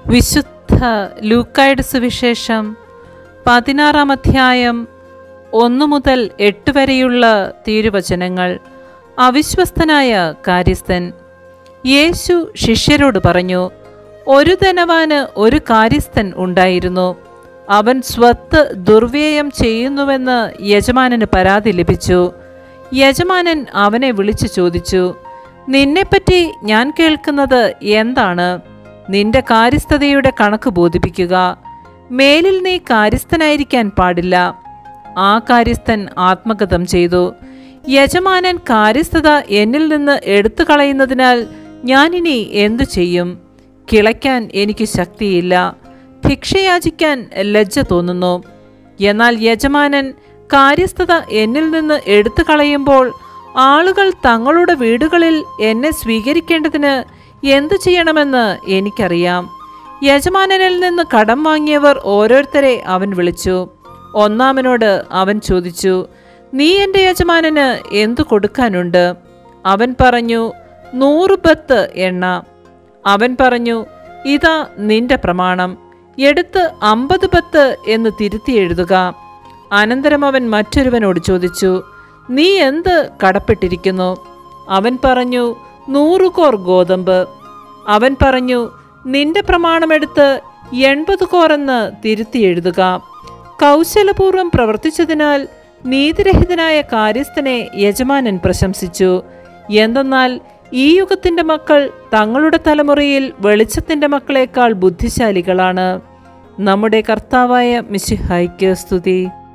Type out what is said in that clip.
വിശുദ്ധ ലൂക്കായുടെ സുവിശേഷം പതിനാറാം അധ്യായം ഒന്നു മുതൽ എട്ട് വരെയുള്ള തിരുവചനങ്ങൾ അവിശ്വസ്തനായ കാര്യസ്ഥൻ യേശു ശിഷ്യരോട് പറഞ്ഞു ഒരു ധനവാന് ഒരു കാര്യസ്ഥൻ ഉണ്ടായിരുന്നു അവൻ സ്വത്ത് ദുർവ്യയം ചെയ്യുന്നുവെന്ന് യജമാനന് പരാതി ലഭിച്ചു യജമാനൻ അവനെ വിളിച്ചു ചോദിച്ചു നിന്നെപ്പറ്റി ഞാൻ കേൾക്കുന്നത് എന്താണ് നിന്റെ കാര്യസ്ഥതയുടെ കണക്ക് ബോധിപ്പിക്കുക മേലിൽ നീ കാര്യസ്ഥനായിരിക്കാൻ പാടില്ല ആ കാര്യസ്ഥൻ ആത്മഗതം ചെയ്തു യജമാനൻ കാര്യസ്ഥത എന്നിൽ നിന്ന് എടുത്തു കളയുന്നതിനാൽ ഞാനിനി എന്തു ചെയ്യും കിളയ്ക്കാൻ എനിക്ക് ശക്തിയില്ല ഭിക്ഷയാചിക്കാൻ ലജ്ജ തോന്നുന്നു എന്നാൽ യജമാനൻ കാര്യസ്ഥത എന്നിൽ നിന്ന് എടുത്തു കളയുമ്പോൾ ആളുകൾ തങ്ങളുടെ വീടുകളിൽ എന്നെ സ്വീകരിക്കേണ്ടതിന് എന്തു ചെയ്യണമെന്ന് എനിക്കറിയാം യജമാനനിൽ നിന്ന് കടം വാങ്ങിയവർ ഓരോരുത്തരെ അവൻ വിളിച്ചു ഒന്നാമനോട് അവൻ ചോദിച്ചു നീ എൻ്റെ യജമാനന് എന്തു കൊടുക്കാനുണ്ട് അവൻ പറഞ്ഞു നൂറ് ബത്ത് എണ്ണ അവൻ പറഞ്ഞു ഇതാ നിന്റെ പ്രമാണം എടുത്ത് അമ്പത് ബത്ത് എന്ന് തിരുത്തി എഴുതുക അനന്തരം അവൻ മറ്റൊരുവനോട് ചോദിച്ചു നീ എന്ത് കടപ്പെട്ടിരിക്കുന്നു അവൻ പറഞ്ഞു നൂറ് കോർ ഗോതമ്പ് അവൻ പറഞ്ഞു നിന്റെ പ്രമാണമെടുത്ത് എൺപത് കോറെന്ന് തിരുത്തി എഴുതുക കൗശലപൂർവ്വം പ്രവർത്തിച്ചതിനാൽ നീതിരഹിതനായ കാര്യസ്ഥനെ യജമാനൻ പ്രശംസിച്ചു എന്തെന്നാൽ ഈ യുഗത്തിന്റെ മക്കൾ തങ്ങളുടെ തലമുറയിൽ വെളിച്ചത്തിന്റെ മക്കളെക്കാൾ ബുദ്ധിശാലികളാണ് നമ്മുടെ കർത്താവായ മിശിഹായ്ക്ക് സ്തുതി